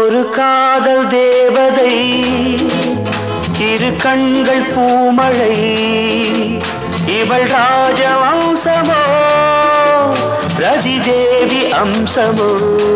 ஒரு காதல் தேவதை இரு கண்கள் பூமழை இவள் ராஜவம்சமோ ரதி தேவி அம்சமோ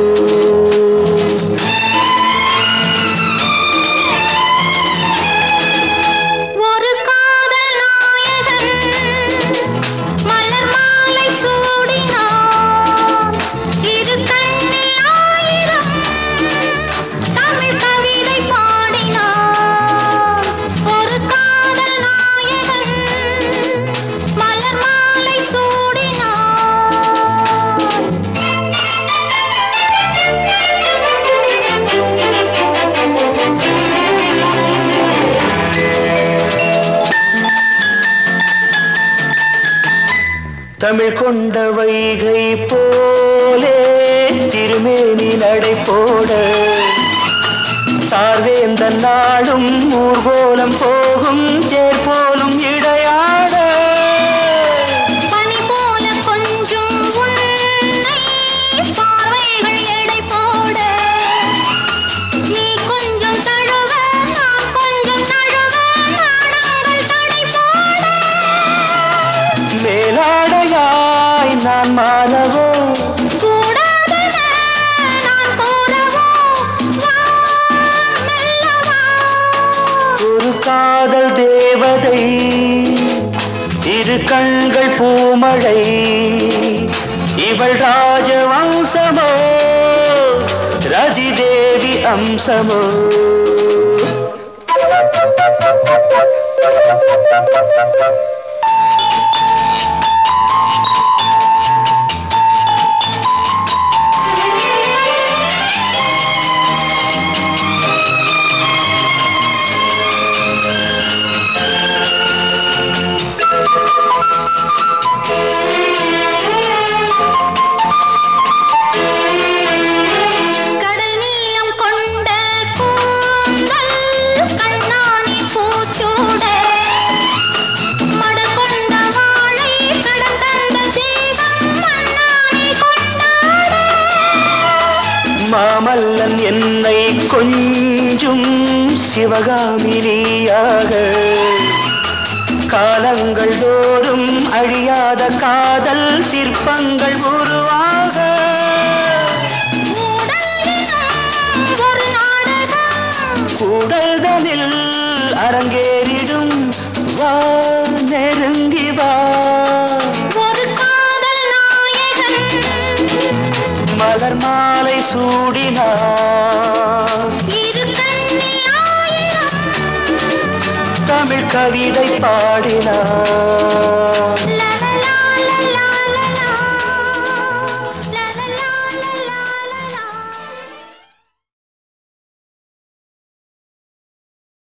ஒரு காதல் நாயகன் மலர் மாலை சூடினான் இரு கண்ணில் ஆயிரம் தமிழ் கவிதை பாடினான் ஒரு காதல் நாயகன் மலர் மாலை தமிழ் கொண்ட வைகை போலே திருமேனி நடை போட சார்வேந்த நாடும் ஊர்கோலம் போகும் தேர் போலும் இடையாட பனி போல கொஞ்சம் உன்னை பார்வைகள் எடை போட நீ கொஞ்சம் தழுவ நான் கொஞ்சம் தழுவ நாடங்கள் தடை போட மேலாடையாய் நான் மாறவோ கூடாதென நான் கூறவோ வா மெல்ல வா ஒரு காதல் தேவதை இரு கண்கள் பூமழை இவள் ராஜவம்சமோ ரதி தேவி அம்சமோ கடல் நீளம் கொண்ட கூந்தல் கண்ணானி பூச்சூட மடல் கொண்ட வாழை கடல் தந்த தீபம் மண்ணானி கொண்டாட மாமல்லன் என்னை கொஞ்சும் சிவகாமினியாக காலங்கள் தோறும் அழியாத காதல் சிற்பங்கள் உருவாக மூடல் எனும் ஒரு நாடகம் கூடல்தனில் அரங்கேறிடும் வா நெருங்கி வா ஒரு காதல் நாயகன் மலர் மாலை சூடினார் இரு கண்ணில் ஆயிரம் தமிழ் கவிதை பாடினார் லா